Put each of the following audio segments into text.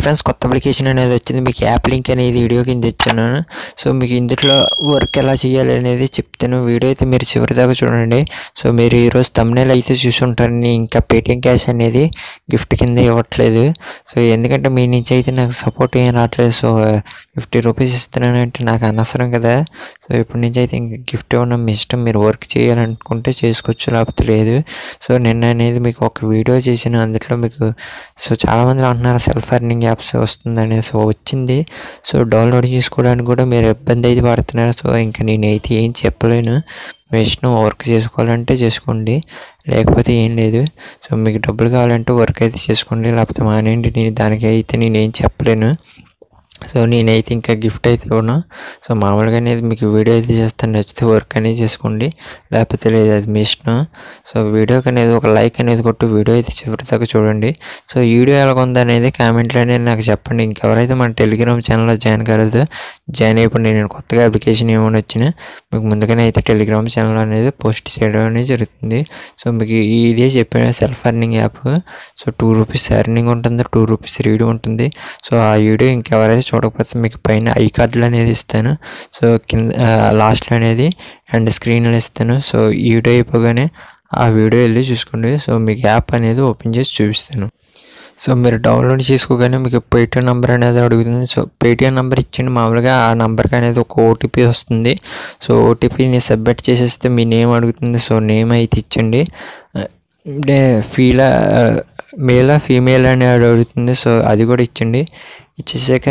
friends కొత్త application అనేది వచ్చింది మీకు యాప్ లింక్ అనేది వీడియో కింద ఇచ్చాను సో మీకు ఇందులో వర్క్ ఎలా చేయాలి అనేది చెప్తాను వీడియో అయితే మీరు చివరి దాకా చూడండి సో మీరు ఈరోజు తమ్నేల్ అయితే చూసి ఉంటారని ఇంకా పేటిఎం క్యాష్ అనేది గిఫ్ట్ కింద ఇవ్వట్లేదు సో ఎందుకంటే మీ నుంచి అయితే నాకు సపోర్ట్ ఏం రావట్లేదు సో ఫిఫ్టీ రూపీస్ ఇస్తున్నానంటే నాకు అనవసరం కదా సో ఇప్పటి నుంచి అయితే ఇంకా గిఫ్ట్ ఇవ్వడం మీ ఇష్టం మీరు వర్క్ చేయాలనుకుంటే చేసుకోవచ్చు లేకపోతే లేదు సో నిన్న అనేది మీకు ఒక వీడియో చేసిన అందులో మీకు సో చాలామంది అంటున్నారు సెల్ఫ్ ఎర్నింగ్ యాప్స్ వస్తుందని సో వచ్చింది సో డౌన్లోడ్ చేసుకోవడానికి కూడా మీరు ఇబ్బంది అయితే పడుతున్నారు సో ఇంకా నేనైతే ఏం చెప్పలేను మీ ఇష్టం వర్క్ చేసుకోవాలంటే చేసుకోండి లేకపోతే ఏం లేదు సో మీకు డబ్బులు కావాలంటే వర్క్ అయితే చేసుకోండి లేకపోతే మానేయండి నేను దానికి అయితే నేనేం చెప్పలేను సో నేనైతే ఇంకా గిఫ్ట్ అయితే ఇవ్వను సో మామూలుగా అనేది మీకు వీడియో అయితే చేస్తాను నచ్చితే వర్క్ అనేది చేసుకోండి లేకపోతే లేదు అది మీ ఇష్టం సో వీడియోకి అనేది ఒక లైక్ అనేది కొట్టు వీడియో అయితే చివరి దాకా చూడండి సో ఈ వీడియో ఎలా ఉంది అనేది కామెంట్లో అనేది నాకు చెప్పండి ఇంకెవరైతే మన టెలిగ్రామ్ ఛానల్లో జాయిన్ కాలేదో జాయిన్ అయిపోయి నేను కొత్తగా అప్లికేషన్ ఏమైనా వచ్చినా మీకు ముందుగానే అయితే టెలిగ్రామ్ ఛానల్ అనేది పోస్ట్ చేయడం అనేది జరుగుతుంది సో మీకు ఇదే చెప్పాను self earning app so two rupees earning ఉంటుంది టూ రూపీస్ రీడ్ ఉంటుంది సో ఆ వీడియో ఇంకెవరైతే చూడకపోతే మీకు పైన ఐ కార్డులు అనేది ఇస్తాను సో కింద లాస్ట్లో అనేది అండ్ స్క్రీన్లో ఇస్తాను సో ఈ వీడియో అయిపోగానే ఆ వీడియో వెళ్ళి చూసుకోండి సో మీకు యాప్ అనేది ఓపెన్ చేసి చూపిస్తాను సో మీరు డౌన్లోడ్ చేసుకోగానే మీకు పేటిఎం నెంబర్ అనేది అడుగుతుంది సో పేటిఎం నెంబర్ ఇచ్చిండి మామూలుగా ఆ నెంబర్కి అనేది ఒక ఓటీపీ వస్తుంది సో ఓటీపీని సబ్మిట్ చేసేస్తే మీ నేమ్ అడుగుతుంది సో నేమ్ అయితే ఇచ్చండి అంటే ఫీలా మేలా ఫీమేల్ అని అడుగుతుంది సో అది కూడా ఇచ్చండి ఇచ్చేసాక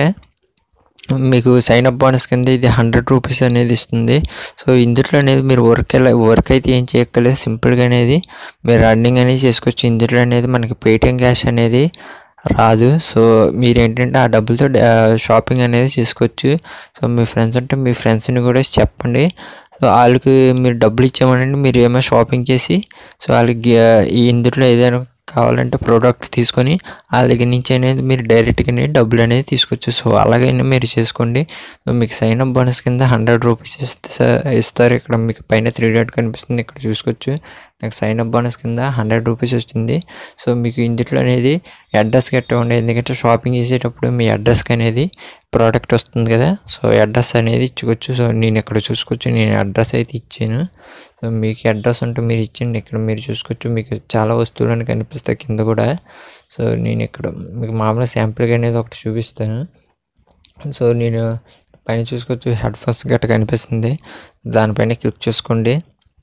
మీకు సైన్ అప్ బోనస్ కింద ఇది హండ్రెడ్ రూపీస్ అనేది ఇస్తుంది సో ఇందులో అనేది మీరు వర్క్ ఎలా వర్క్ అయితే ఏం చేయక్కర్లేదు సింపుల్గా అనేది మీరు రన్నింగ్ అనేది చేసుకోవచ్చు ఇందులో అనేది మనకి పేటిఎం క్యాష్ అనేది రాదు సో మీరు ఏంటంటే ఆ డబ్బులతో షాపింగ్ అనేది చేసుకోవచ్చు సో మీ ఫ్రెండ్స్ ఉంటే మీ ఫ్రెండ్స్ని కూడా చెప్పండి సో వాళ్ళకి మీరు డబ్బులు ఇచ్చామనండి మీరు ఏమో షాపింగ్ చేసి సో వాళ్ళకి ఇందులో ఏదైనా కావాలంటే ప్రోడక్ట్ తీసుకొని వాళ్ళ దగ్గర నుంచి అనేది మీరు డైరెక్ట్గానే డబ్బులు అనేది తీసుకోవచ్చు సో అలాగైనా మీరు చేసుకోండి సో మీకు సైన్ అప్ బోనస్ కింద హండ్రెడ్ రూపీస్ ఇస్తే ఇస్తారు ఇక్కడ మీకు పైన త్రీ డాట్ కనిపిస్తుంది ఇక్కడ చూసుకోవచ్చు నాకు సైన్ అప్ బోనస్ కింద హండ్రెడ్ రూపీస్ వచ్చింది సో మీకు ఇందులో అనేది అడ్రస్ కట్టండి ఎందుకంటే షాపింగ్ చేసేటప్పుడు మీ అడ్రస్కి అనేది ప్రోడక్ట్ వస్తుంది కదా సో అడ్రస్ అనేది ఇచ్చుకోవచ్చు సో నేను ఇక్కడ చూసుకోవచ్చు నేను అడ్రస్ అయితే ఇచ్చాను సో మీకు అడ్రస్ ఉంటే మీరు ఇచ్చిండి ఇక్కడ మీరు చూసుకోవచ్చు మీకు చాలా వస్తువులు అని కనిపిస్తాయి కింద కూడా సో నేను ఇక్కడ మీకు మామూలుగా శాంపుల్గా అనేది ఒకటి చూపిస్తాను సో నేను పైన చూసుకోవచ్చు హెడ్ ఫోన్స్ గట్ట కనిపిస్తుంది దానిపైన క్లిక్ చేసుకోండి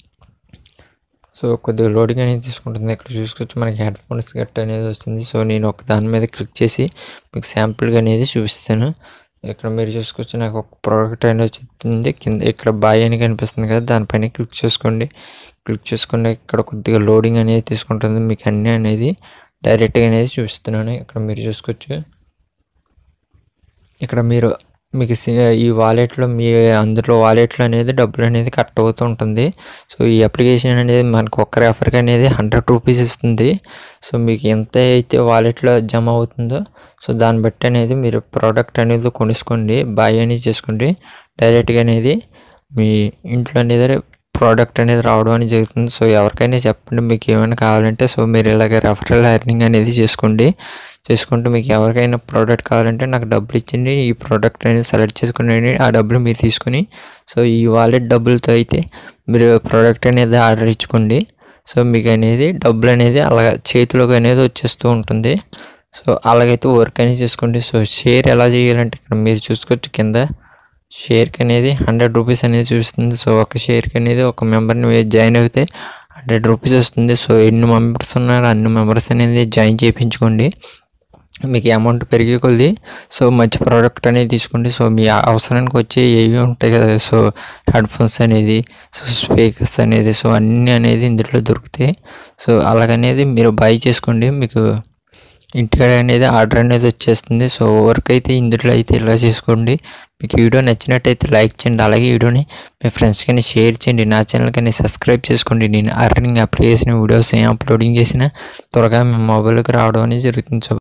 సో కొద్దిగా లోడింగ్ అనేది తీసుకుంటుంది ఇక్కడ చూసుకోవచ్చు మనకి హెడ్ ఫోన్స్ గట్ట అనేది వస్తుంది సో నేను ఒక దాని మీద క్లిక్ చేసి మీకు శాంపుల్గా అనేది చూపిస్తాను ఇక్కడ మీరు చూసుకోవచ్చు నాకు ఒక ప్రోడక్ట్ అనేది వచ్చింది కింద ఇక్కడ బాయ్ అని కనిపిస్తుంది కదా దానిపైన క్లిక్ చేసుకోండి క్లిక్ చేసుకుంటే ఇక్కడ కొద్దిగా లోడింగ్ అనేది తీసుకుంటుంది మీకు అన్నీ అనేది డైరెక్ట్గా అనేది చూపిస్తున్నాను ఇక్కడ మీరు చూసుకోవచ్చు ఇక్కడ మీరు మీకు ఈ వాలెట్లో మీ అందులో వాలెట్లో అనేది డబ్బులు అనేది కట్ అవుతూ ఉంటుంది సో ఈ అప్లికేషన్ అనేది మనకు ఒక్క రెఫర్కి అనేది హండ్రెడ్ రూపీస్ ఇస్తుంది సో మీకు ఎంత అయితే వాలెట్లో జమ అవుతుందో సో దాన్ని బట్టి అనేది మీరు ప్రోడక్ట్ అనేది కొనుక్కోండి బాయ్ అనేది చేసుకోండి డైరెక్ట్గా అనేది మీ ఇంట్లో అనేది ప్రోడక్ట్ అనేది రావడం అనేది జరుగుతుంది సో ఎవరికైనా చెప్పండి మీకు ఏమైనా కావాలంటే సో మీరు ఇలాగ రెఫరల్ ఎర్నింగ్ అనేది చేసుకోండి చేసుకుంటూ మీకు ఎవరికైనా ప్రోడక్ట్ కావాలంటే నాకు డబ్బులు ఇచ్చింది ఈ ప్రోడక్ట్ అనేది సెలెక్ట్ చేసుకుని ఆ డబ్బులు మీరు తీసుకుని సో ఈ వాలెట్ డబ్బులతో అయితే మీరు ప్రోడక్ట్ అనేది ఆర్డర్ ఇచ్చుకోండి సో మీకు అనేది డబ్బులు అనేది అలా చేతిలోకి అనేది వచ్చేస్తూ ఉంటుంది సో అలాగైతే వర్క్ అనేది చేసుకోండి సో షేర్ ఎలా చేయాలంటే ఇక్కడ మీరు చూసుకోవచ్చు కింద షేర్కి అనేది హండ్రెడ్ రూపీస్ అనేది చూస్తుంది సో ఒక షేర్కి అనేది ఒక మెంబర్ని జాయిన్ అయితే హండ్రెడ్ రూపీస్ వస్తుంది సో ఎన్ని మెంబర్స్ ఉన్నారో అన్ని మెంబర్స్ అనేది జాయిన్ చేయించుకోండి మీకు అమౌంట్ పెరిగే కొద్ది సో మంచి ప్రోడక్ట్ అనేది తీసుకోండి సో మీ అవసరానికి వచ్చే ఏవి ఉంటాయి కదా సో హెడ్ ఫోన్స్ అనేది సో స్పీకర్స్ అనేది సో అన్నీ అనేది ఇందులో దొరుకుతాయి సో అలాగనేది మీరు బై చేసుకోండి మీకు ఇంటికాడ అనేది ఆర్డర్ అనేది వచ్చేస్తుంది సో వర్క్ అయితే ఇందులో అయితే ఇలా చేసుకోండి మీకు వీడియో నచ్చినట్టయితే లైక్ చేయండి అలాగే వీడియోని మీ ఫ్రెండ్స్ కానీ షేర్ చేయండి నా ఛానల్ కానీ సబ్స్క్రైబ్ చేసుకోండి నేను అర్నింగ్ అప్లై చేసిన వీడియోస్ ఏం అప్లోడింగ్ చేసినా త్వరగా మీ మొబైల్కి రావడం అనేది జరుగుతుంది సో